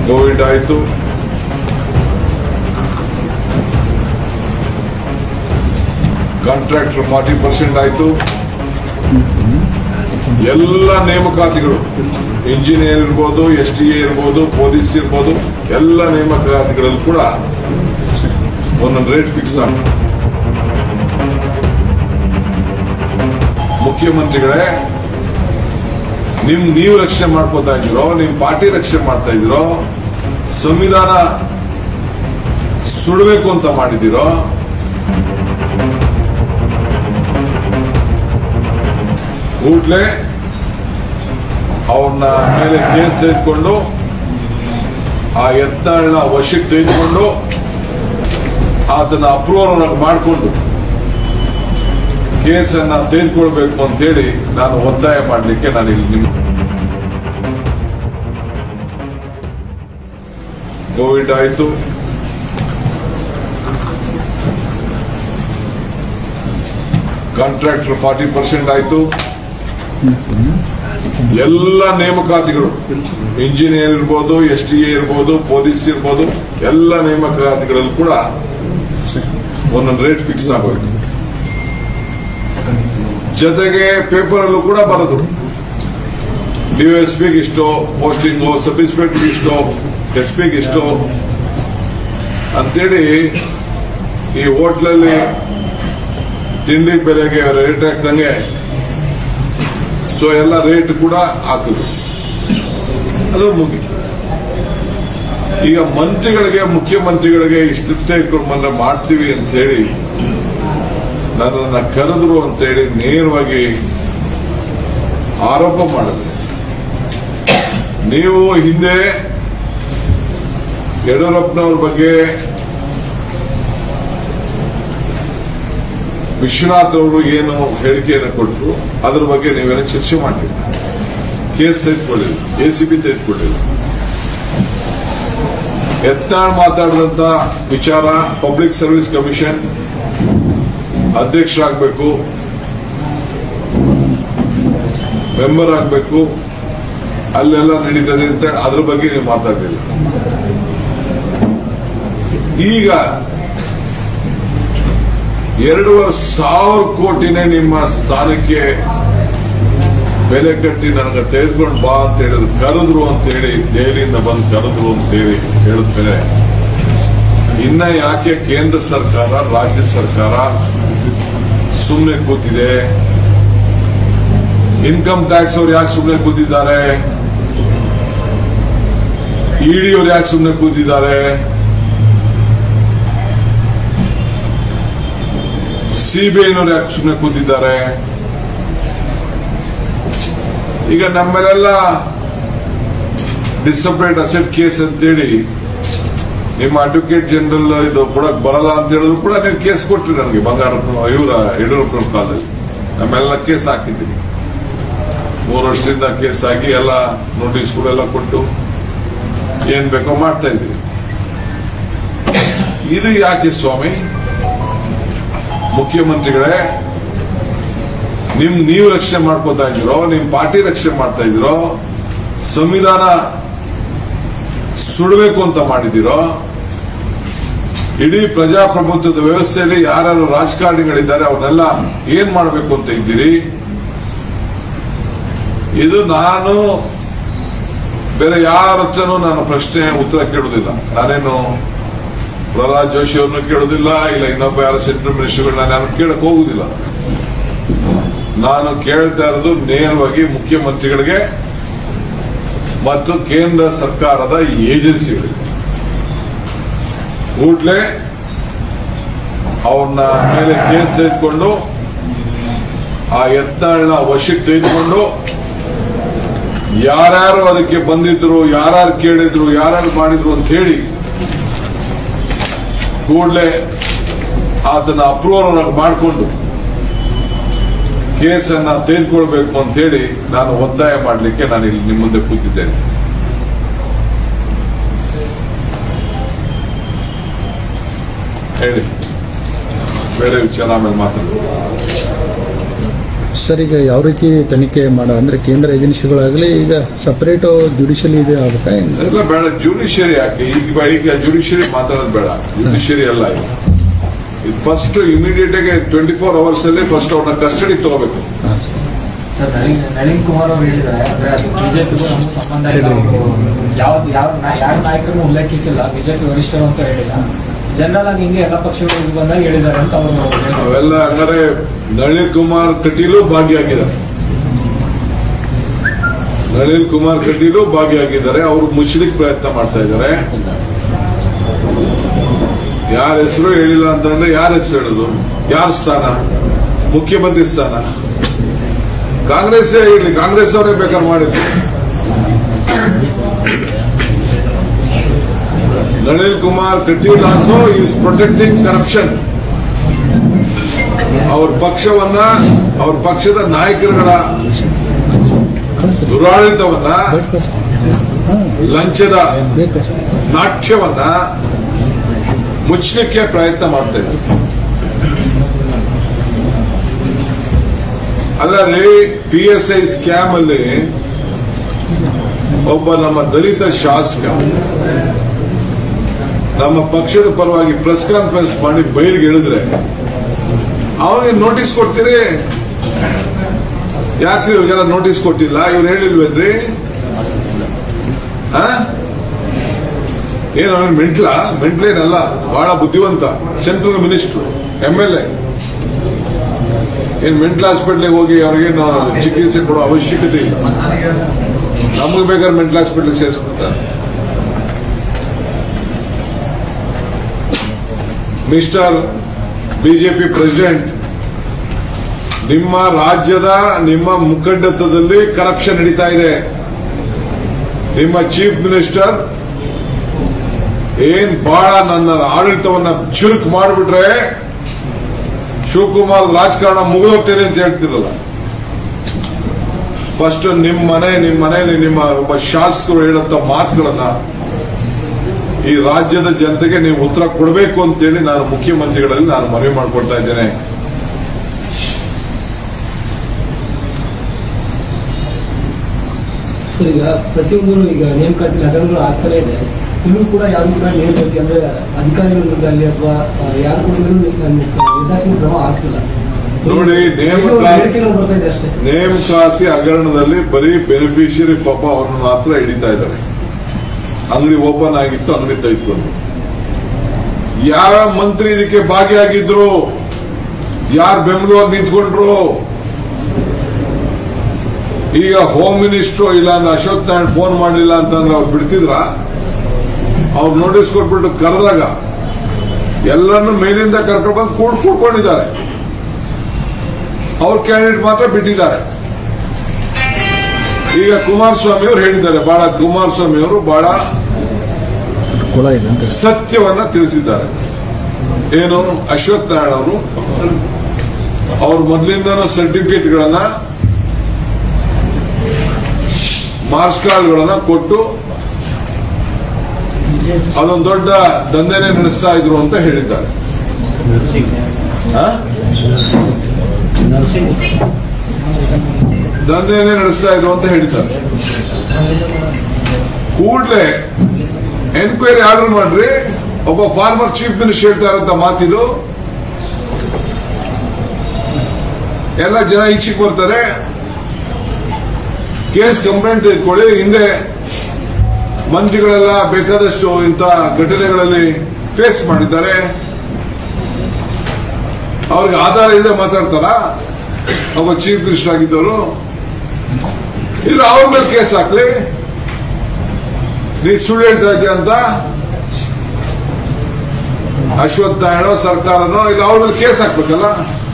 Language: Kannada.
ಕೋವಿಡ್ ಆಯಿತು ಕಾಂಟ್ರಾಕ್ಟರ್ ಫಾರ್ಟಿ ಪರ್ಸೆಂಟ್ ಆಯಿತು ಎಲ್ಲ ನೇಮಕಾತಿಗಳು ಇಂಜಿನಿಯರ್ ಇರ್ಬೋದು ಎಸ್ ಟಿ ಎ ಇರ್ಬೋದು ಪೊಲೀಸ್ ಇರ್ಬೋದು ಎಲ್ಲ ನೇಮಕಾತಿಗಳಲ್ಲೂ ಕೂಡ ಒಂದೊಂದು ರೇಟ್ ಫಿಕ್ಸ್ ಆಗ ಮುಖ್ಯಮಂತ್ರಿಗಳೇ ನಿಮ್ ನೀವು ರಕ್ಷಣೆ ಮಾಡ್ಕೋತಾ ಇದ್ದೀರೋ ನಿಮ್ ಪಾರ್ಟಿ ರಕ್ಷಣೆ ಮಾಡ್ತಾ ಇದ್ದೀರೋ ಸಂವಿಧಾನ ಸುಡಬೇಕು ಅಂತ ಮಾಡಿದಿರೋ ಕೂಡ್ಲೆ ಅವ್ರನ್ನ ಮೇಲೆ ಕೇಸ್ ತೆಗೆದುಕೊಂಡು ಆ ಯತ್ನಾಳನ್ನ ವಶಕ್ಕೆ ತೆಗೆದುಕೊಂಡು ಅದನ್ನ ಅಪ್ರೂವಲ್ ಮಾಡಿಕೊಂಡು ಕೇಸನ್ನ ತೆಗೆದುಕೊಳ್ಬೇಕು ಅಂತೇಳಿ ನಾನು ಒತ್ತಾಯ ಮಾಡಲಿಕ್ಕೆ ನಾನು ಇಲ್ಲಿ ನಿಮ್ಮ ಕೋವಿಡ್ ಆಯಿತು ಕಾಂಟ್ರಾಕ್ಟರ್ ಫಾರ್ಟಿ ಪರ್ಸೆಂಟ್ ಆಯಿತು ಎಲ್ಲ ನೇಮಕಾತಿಗಳು ಇಂಜಿನಿಯರ್ ಇರ್ಬೋದು ಎಸ್ ಟಿ ಎ ಇರ್ಬೋದು ಪೊಲೀಸ್ ಇರ್ಬೋದು ಎಲ್ಲ ನೇಮಕಾತಿಗಳಲ್ಲೂ ಕೂಡ ಒಂದೊಂದು ರೇಟ್ ಫಿಕ್ಸ್ ಆಗೋಯ್ತು ಜೊತೆಗೆ ಪೇಪರ್ ಅಲ್ಲೂ ಕೂಡ ಬರೋದು ಡಿಎಸ್ಪಿಗೆ ಇಷ್ಟು ಪೋಸ್ಟಿಂಗು ಸಬ್ ಇನ್ಸ್ಪೆಕ್ಟರ್ ಇಷ್ಟು ಎಸ್ ಪಿಗೆ ಇಷ್ಟು ಅಂತೇಳಿ ಈ ಹೋಟ್ಲಲ್ಲಿ ತಿಂಡಿ ಬೆಲೆಗೆ ರೇಟ್ ಹಾಕ್ದಂಗೆ ಸೊ ಎಲ್ಲ ರೇಟ್ ಕೂಡ ಹಾಕಿದ್ರು ಅದು ಮುಗಿ ಈಗ ಮಂತ್ರಿಗಳಿಗೆ ಮುಖ್ಯಮಂತ್ರಿಗಳಿಗೆ ಇಷ್ಟು ತೆಗೆದುಕೊಂಡು ಬಂದ್ರೆ ಮಾಡ್ತೀವಿ ಅಂತ ಹೇಳಿ ನನ್ನನ್ನ ಕರೆದ್ರು ಅಂತೇಳಿ ನೇರವಾಗಿ ಆರೋಪ ಮಾಡಿದ್ರು ನೀವು ಹಿಂದೆ ಯಡಿಯೂರಪ್ಪನವ್ರ ಬಗ್ಗೆ ವಿಶ್ವನಾಥ್ ಅವರು ಏನು ಹೇಳಿಕೆಯನ್ನು ಕೊಟ್ಟರು ಅದ್ರ ಬಗ್ಗೆ ನೀವೇನೋ ಚರ್ಚೆ ಮಾಡಿಲ್ಲ ಕೇಸ್ ತೆಗೆದುಕೊಳ್ಳಿಲ್ಲ ಎ ಸಿ ಬಿ ತೆಗೆದುಕೊಳ್ಳಿಲ್ಲ ಯತ್ನಾಳ್ ಮಾತಾಡಿದಂತ ವಿಚಾರ ಪಬ್ಲಿಕ್ ಸರ್ವಿಸ್ ಕಮಿಷನ್ ಅಧ್ಯಕ್ಷರಾಗಬೇಕು ಮೆಂಬರ್ ಆಗಬೇಕು ಅಲ್ಲೆಲ್ಲ ನಡೀತದೆ ಅಂತ ಹೇಳಿ ಅದ್ರ ಬಗ್ಗೆ ನೀವು ಮಾತಾಡಲಿಲ್ಲ ಈಗ ಎರಡೂವರೆ ಸಾವಿರ ಕೋಟಿನೇ ನಿಮ್ಮ ಸ್ಥಾನಕ್ಕೆ ಬೆಲೆ ಕಟ್ಟಿ ನನಗೆ ತೆಗೆದುಕೊಂಡು ಬಾ ಅಂತ ಹೇಳಿದ್ರು ಕರೆದ್ರು ಅಂತ ಹೇಳಿ ದೆಹಲಿಯಿಂದ ಬಂದು ಕರೆದ್ರು ಅಂತ ಹೇಳಿ ಹೇಳಿದ್ಮೇಲೆ ಇನ್ನ ಯಾಕೆ ಕೇಂದ್ರ ಸರ್ಕಾರ ರಾಜ್ಯ ಸರ್ಕಾರ ಸುಮ್ಮನೆ ಕೂತಿದೆ ಇನ್ಕಮ್ ಟ್ಯಾಕ್ಸ್ ಅವ್ರು ಯಾಕೆ ಸುಮ್ಮನೆ ಕೂತಿದ್ದಾರೆ ಇಡಿ ಅವ್ರು ಯಾಕೆ ಸುಮ್ಮನೆ ಕೂತಿದ್ದಾರೆ ಸಿಬಿಐನವ್ರು ಯಾಕೆ ಸುಮ್ಮನೆ ಕೂತಿದ್ದಾರೆ ಈಗ ನಮ್ಮಲ್ಲೆಲ್ಲ ಡಿಸಪ್ರೇಟ್ ಅಸೆಟ್ ಕೇಸ್ ಅಂತೇಳಿ ನಿಮ್ಮ ಅಡ್ವೊಕೇಟ್ ಜನರಲ್ ಇದು ಕೊಡಕ್ ಬರಲ್ಲ ಅಂತ ಹೇಳಿದ್ರು ಕೂಡ ನೀವು ಕೇಸ್ ಕೊಟ್ರಿ ನನಗೆ ಬಂಗಾರಪ್ಪ ಇವರ ಯಡಿಯೂರಪ್ಪನ ಕಾಲದಲ್ಲಿ ನಮ್ಮೆಲ್ಲ ಕೇಸ್ ಹಾಕಿದ್ದೀರಿ ಮೂರು ವರ್ಷದಿಂದ ಕೇಸ್ ಆಗಿ ಎಲ್ಲ ನೋಟಿಸ್ಗಳೆಲ್ಲ ಕೊಟ್ಟು ಏನ್ ಬೇಕೋ ಮಾಡ್ತಾ ಇದ್ದೀರಿ ಇದು ಯಾಕೆ ಸ್ವಾಮಿ ಮುಖ್ಯಮಂತ್ರಿಗಳೇ ನಿಮ್ ನೀವು ರಕ್ಷಣೆ ಮಾಡ್ಕೋತಾ ಇದ್ದೀರೋ ನಿಮ್ ಪಾರ್ಟಿ ರಕ್ಷಣೆ ಮಾಡ್ತಾ ಇದ್ದೀರೋ ಸಂವಿಧಾನ ಸುಡಬೇಕು ಅಂತ ಮಾಡಿದಿರೋ ಇಡೀ ಪ್ರಜಾಪ್ರಭುತ್ವದ ವ್ಯವಸ್ಥೆಯಲ್ಲಿ ಯಾರ್ಯಾರು ರಾಜಕಾರಣಿಗಳಿದ್ದಾರೆ ಅವ್ರನ್ನೆಲ್ಲ ಏನ್ ಮಾಡಬೇಕು ಅಂತ ಇದ್ದೀರಿ ಇದು ನಾನು ಬೇರೆ ಯಾರ ಹತ್ರನೂ ನಾನು ಪ್ರಶ್ನೆ ಉತ್ತರ ಕೇಳುವುದಿಲ್ಲ ನಾನೇನು ಪ್ರಹ್ಲಾದ್ ಜೋಶಿ ಅವ್ರನ್ನು ಕೇಳುವುದಿಲ್ಲ ಇಲ್ಲ ಇನ್ನೊಬ್ಬ ಯಾರ ಸೆಂಟ್ರಲ್ ಮಿನಿಸ್ಟರ್ಗಳನ್ನ ನಾನು ಕೇಳಕ್ ಹೋಗುದಿಲ್ಲ ನಾನು ಕೇಳ್ತಾ ಇರೋದು ನೇರವಾಗಿ ಮುಖ್ಯಮಂತ್ರಿಗಳಿಗೆ ಮತ್ತು ಕೇಂದ್ರ ಸರ್ಕಾರದ ಏಜೆನ್ಸಿಗಳಿಗೆ ಕೂಡ್ಲೆ ಅವ್ರನ್ನ ಮೇಲೆ ಕೇಸ್ ತೆಗೆದುಕೊಂಡು ಆ ಯತ್ನಾಳನ್ನ ವಶಕ್ಕೆ ತೆಗೆದುಕೊಂಡು ಯಾರ್ಯಾರು ಅದಕ್ಕೆ ಬಂದಿದ್ರು ಯಾರ್ಯಾರು ಕೇಳಿದ್ರು ಯಾರ್ಯಾರು ಮಾಡಿದ್ರು ಅಂತ ಹೇಳಿ ಕೂಡಲೇ ಅದನ್ನ ಅಪ್ರೂವಲ್ ಮಾಡಿಕೊಂಡು ಕೇಸನ್ನ ತೆಗೆದುಕೊಳ್ಬೇಕು ಅಂತ ಹೇಳಿ ನಾನು ಒತ್ತಾಯ ಮಾಡಲಿಕ್ಕೆ ನಾನು ಇಲ್ಲಿ ನಿಮ್ಮ ಮುಂದೆ ಕೂತಿದ್ದೇನೆ ಹೇಳಿ ಬೇರೆ ವಿಚಾರ ಆಮೇಲೆ ಮಾತಾಡೋಣ ಸರ್ ಈಗ ಯಾವ ರೀತಿ ತನಿಖೆ ಮಾಡೋ ಅಂದ್ರೆ ಕೇಂದ್ರ ಏಜೆನ್ಸಿಗಳಾಗಲಿ ಈಗ ಸಪರೇಟ್ ಜುಡಿಷಿಯಲ್ ಇದೆ ಆಗ್ಬೇಕಾ ಹೆಂಗ್? ಎಲ್ಲ ಬೇಡ ಜುಡಿಷಿಯರಿ ಯಾಕೆ ಈಗ ಈಗ ಜುಡಿಷಿಯರಿ ಮಾತಾಡೋದು ಬೇಡ ಜುಡಿಷಿಯರಿ ಅಲ್ಲ ಇದು ಇದು ಫಸ್ಟ್ ಇಮಿಡಿಯೇಟ್ ಆಗಿ ಟ್ವೆಂಟಿ ಫೋರ್ ಅವರ್ಸ್ ಅಲ್ಲಿ ಫಸ್ಟ್ ಅವ್ರನ್ನ ಕಸ್ಟಡಿ ತಗೋಬೇಕು ಹಾ. ಸರ್ ನಳಿನ್ ನಳಿನ್ ಕುಮಾರ್ ಅವರು ಹೇಳಿದ್ದಾರೆ ಅಂದ್ರೆ ಅದು ಬಿಜೆಪಿಗೂ ನಮಗೂ ಸಂಬಂಧ ಇಲ್ಲ ಅವರು ಯಾವ್ದು ಯಾವ ಯಾರ ನಾಯಕರನ್ನು ಉಲ್ಲೇಖಿಸಿಲ್ಲ ಬಿಜೆಪಿ ವರಿಷ್ಠರು ಅಂತ ಹೇಳಿಲ್ಲ ಜನರಲ್ ಆಗಿ ಹಿಂಗೆ ಎಲ್ಲ ಪಕ್ಷಗಳು ಇದು ಬಂದಾಗ ಹೇಳಿದ್ದಾರೆ ಅಂತ ಅವರು ಹೇಳಿದ್ರು. ಅವೆಲ್ಲ ಹಂಗಾರೆ ನಳಿನ್ ಕುಮಾರ್ ಕಟೀಲು ಭಾಗಿಯಾಗಿದ್ದಾರೆ ನಳಿನ್ ಕುಮಾರ್ ಕಟೀಲು ಭಾಗಿಯಾಗಿದ್ದಾರೆ ಅವರು ಮುಚ್ಚಲಿಕ್ಕೆ ಪ್ರಯತ್ನ ಮಾಡ್ತಾ ಇದ್ದಾರೆ ಯಾರ ಹೆಸರು ಹೇಳಿಲ್ಲ ಅಂತಂದ್ರೆ ಯಾರ ಹೆಸರು ಹೇಳುದು ಯಾರ ಸ್ಥಾನ ಮುಖ್ಯಮಂತ್ರಿ ಸ್ಥಾನ ಕಾಂಗ್ರೆಸ್ ಇರಲಿ ಕಾಂಗ್ರೆಸ್ ಅವರೇ ಬೇಕಾದ್ರೆ ಮಾಡಿದ್ರು Nalin Kumar Kateel also is protecting corruption ಅವ್ರ ಪಕ್ಷವನ್ನ ಅವ್ರ ಪಕ್ಷದ ನಾಯಕರುಗಳ ಕಳ್ಸ್ರಿ. ದುರಾಡಳಿತವನ್ನ ಬೈಟ್ ಕಳ್ಸ್ರಿ. ಹಾ, ಲಂಚದ ಬೇಕಾ ಸರ್? ನಾಟ್ಯವನ್ನ ಮುಚ್ಚಲಿಕ್ಕೆ ಪ್ರಯತ್ನ ಮಾಡ್ತಾ ಇದ್ದಾರೆ ಅಲ್ಲದೆ ಪಿ ಎಸ್ ಐ ಸ್ಕ್ಯಾಮ್ ಅಲ್ಲಿ ಒಬ್ಬ ನಮ್ಮ ದಲಿತ ಶಾಸಕ ನಮ್ಮ ಪಕ್ಷದ ಪರವಾಗಿ ಪ್ರೆಸ್ ಕಾನ್ಫರೆನ್ಸ್ ಮಾಡಿ ಬಯಲಿಗೆ ಹೇಳಿದ್ರೆ ಅವನಿಗೆ ನೋಟಿಸ್ ಕೊಡ್ತೀರಿ ಯಾಕ್ರಿ ಇವ್ರಿಗೆಲ್ಲ ನೋಟಿಸ್ ಕೊಟ್ಟಿಲ್ಲ ಇವ್ರು ಹೇಳಿಲ್ವೇನ್ರಿ ಆ? ಏನು ಅವನು ಮೆಂಟ್ಲ ಮೆಂಟ್ಲೇನಲ್ಲ ಬಹಳ ಬುದ್ಧಿವಂತ central minister M L A ಏನ್ ಮೆಂಟಲ್ ಹಾಸ್ಪಿಟ್ಲಿಗೆ ಹೋಗಿ ಅವ್ರಿಗೇನು ಚಿಕಿತ್ಸೆ ಕೊಡೋ ಅವಶ್ಯಕತೆ ಇಲ್ಲ ನಮಗೆ ಬೇಕಾದ್ರೆ ಮೆಂಟಲ್ ಹಾಸ್ಪಿಟ್ಲಿಗೆ ಸೇರಿಸ್ಬಿಡ್ತಾರೆ ಮಿಸ್ಟರ್ ಬಿಜೆಪಿ ಪ್ರೆಸಿಡೆಂಟ್ ನಿಮ್ಮ ರಾಜ್ಯದ ನಿಮ್ಮ ಮುಖಂಡತ್ವದಲ್ಲಿ ಕರಪ್ಷನ್ ನಡೀತಾ ಇದೆ ನಿಮ್ಮ ಚೀಫ್ ಮಿನಿಸ್ಟರ್ ಏನ್ ಬಹಳ ನನ್ನ ಆಡಳಿತವನ್ನ ಚುರುಕು ಮಾಡಿಬಿಟ್ರೆ ಶಿವಕುಮಾರ್ ರಾಜಕಾರಣ ಮುಗಿದೋಗ್ತಿದೆ ಅಂತ ಹೇಳ್ತಿರಲ್ಲ ಫಸ್ಟ್ ನಿಮ್ಮ ಮನೆ ನಿಮ್ಮ ಮನೆಯಲ್ಲಿ ನಿಮ್ಮ ಒಬ್ಬ ಶಾಸಕರು ಹೇಳಂತ ಮಾತುಗಳನ್ನ ಈ ರಾಜ್ಯದ ಜನತೆಗೆ ನೀವು ಉತ್ತರ ಕೊಡಬೇಕು ಅಂತೇಳಿ ನಾನು ಮುಖ್ಯಮಂತ್ರಿಗಳಲ್ಲಿ ನಾನು ಮನವಿ ಮಾಡಿಕೊಡ್ತಾ ಇದ್ದೇನೆ ಸರ್ ಈಗ ಪ್ರತಿಯೊಂದು ಈಗ ನೇಮಕಾತಿ ಹಗರಣಗಳು ಆಗ್ತಾನೆ ಇದೆ ಇಲ್ಲೂ ಕೂಡ ಯಾರು ಕೂಡ ನೇಮಕಾತಿ ಅಂದ್ರೆ ಅಧಿಕಾರಿಗಳ ವಿರುದ್ಧ ಅಲ್ಲಿ ಅಥವಾ ಯಾರು ಕೂಡ ನಿರ್ದಾಕ್ಷಿಣ್ಯ ಕ್ರಮ ಆಗ್ತಿಲ್ಲ ನೋಡಿ, ನೇಮಕಾತಿ- ಹೇಳಿಕೆಗಳು ಬರ್ತಾ ಇದೆ ಅಷ್ಟೇ ನೇಮಕಾತಿ ಹಗರಣದಲ್ಲಿ ಬರೀ ಬೆನಿಫಿಷಿಯರಿ ಪಾಪ ಅವ್ರನ್ನ ಮಾತ್ರ ಹಿಡಿತಾ ಇದ್ದಾರೆ ಅಂಗಡಿ ಓಪನ್ ಆಗಿತ್ತು ಅಂಗಡಿ ತೆಗೆದುಕೊಂಡು ಯಾವ ಮಂತ್ರಿ ಇದಕ್ಕೆ ಭಾಗಿಯಾಗಿದ್ರು ಯಾರು ಬೆಂಬಲವಾಗಿ ನಿಂತ್ಕೊಂಡ್ರು ಈಗ ಹೋಮ್ ಮಿನಿಸ್ಟ್ರು ಇಲ್ಲ ಅಂದ್ರೆ ಅಶೋಕ್ ನಾರಾಯಣ್ ಫೋನ್ ಮಾಡಲಿಲ್ಲ ಅಂತಂದ್ರೆ ಅವ್ರು ಬಿಡ್ತಿದ್ರ ಅವ್ರು ನೋಟಿಸ್ ಕೊಟ್ಬಿಟ್ಟು ಕರೆದಾಗ ಎಲ್ಲರನ್ನು ಮೇಲಿಂದ ಕರ್ಕೊಂಡು ಬಂದು ಕೂಡ್ ಕೂಡ್ಕೊಂಡಿದ್ದಾರೆ ಅವ್ರ ಕ್ಯಾಂಡಿಡೇಟ್ ಮಾತ್ರ ಬಿಟ್ಟಿದ್ದಾರೆ ಈಗ ಕುಮಾರಸ್ವಾಮಿ ಅವರು ಹೇಳಿದ್ದಾರೆ ಬಹಳ ಕುಮಾರಸ್ವಾಮಿ ಅವರು ಬಹಳ ಕೊಳ ಇದೆ ಅಂತ ಸತ್ಯವನ್ನ ತಿಳಿಸಿದ್ದಾರೆ ಏನು ಅಶ್ವಥ್ ನಾರಾಯಣ ಅವರು ಅವ್ರ ಮೊದಲಿಂದನೂ ಸರ್ಟಿಫಿಕೇಟ್ಗಳನ್ನ ಮಾರ್ಕ್ಸ್ ಕಾರ್ಡ್ಗಳನ್ನ ಕೊಟ್ಟು ಅದೊಂದು ದೊಡ್ಡ ದಂಧೆನೆ ನಡೆಸ್ತಾ ಇದ್ರು ಅಂತ ಹೇಳಿದ್ದಾರೆ ಆ? ದಂಧೆನೆ ನಡೆಸ್ತಾ ಇದ್ರು ಅಂತ ಹೇಳಿದ್ದಾರೆ ಕೂಡಲೇ ಎನ್ಕ್ವೈರಿ ಆರ್ಡರ್ ಮಾಡ್ರಿ ಒಬ್ಬ ಫಾರ್ಮರ್ ಚೀಫ್ ಮಿನಿಸ್ಟರ್ ಹೇಳ್ತಾ ಇರೋಂತ ಮಾತಿದು ಎಲ್ಲ ಜನ ಈಚೆಗೆ ಬರ್ತಾರೆ ಕೇಸ್ ಕಂಪ್ಲೇಂಟ್ ತೆಗೆದುಕೊಳ್ಳಿ ಹಿಂದೆ ಮಂತ್ರಿಗಳೆಲ್ಲ ಬೇಕಾದಷ್ಟು ಇಂಥ ಘಟನೆಗಳಲ್ಲಿ ಫೇಸ್ ಮಾಡಿದ್ದಾರೆ ಅವ್ರಿಗೆ ಆಧಾರ ಇಲ್ಲದೆ ಮಾತಾಡ್ತಾರ ಒಬ್ಬ ಚೀಫ್ ಮಿನಿಸ್ಟರ್ ಆಗಿದ್ದವರು ಇಲ್ಲ ಅವ್ರ ಮೇಲೆ ಕೇಸ್ ಹಾಕ್ಲಿ ನೀ ಸುಳ್ಳು ಹೇಳ್ತಾ ಇದ್ದೀಯ ಅಂತ ಅಶ್ವತ್ಥ ನಾರಾಯಣ ಸರ್ಕಾರನೋ ಇಲ್ಲ ಅವ್ರ ಮೇಲೆ ಕೇಸ್ ಹಾಕ್ಬೇಕಲ್ಲ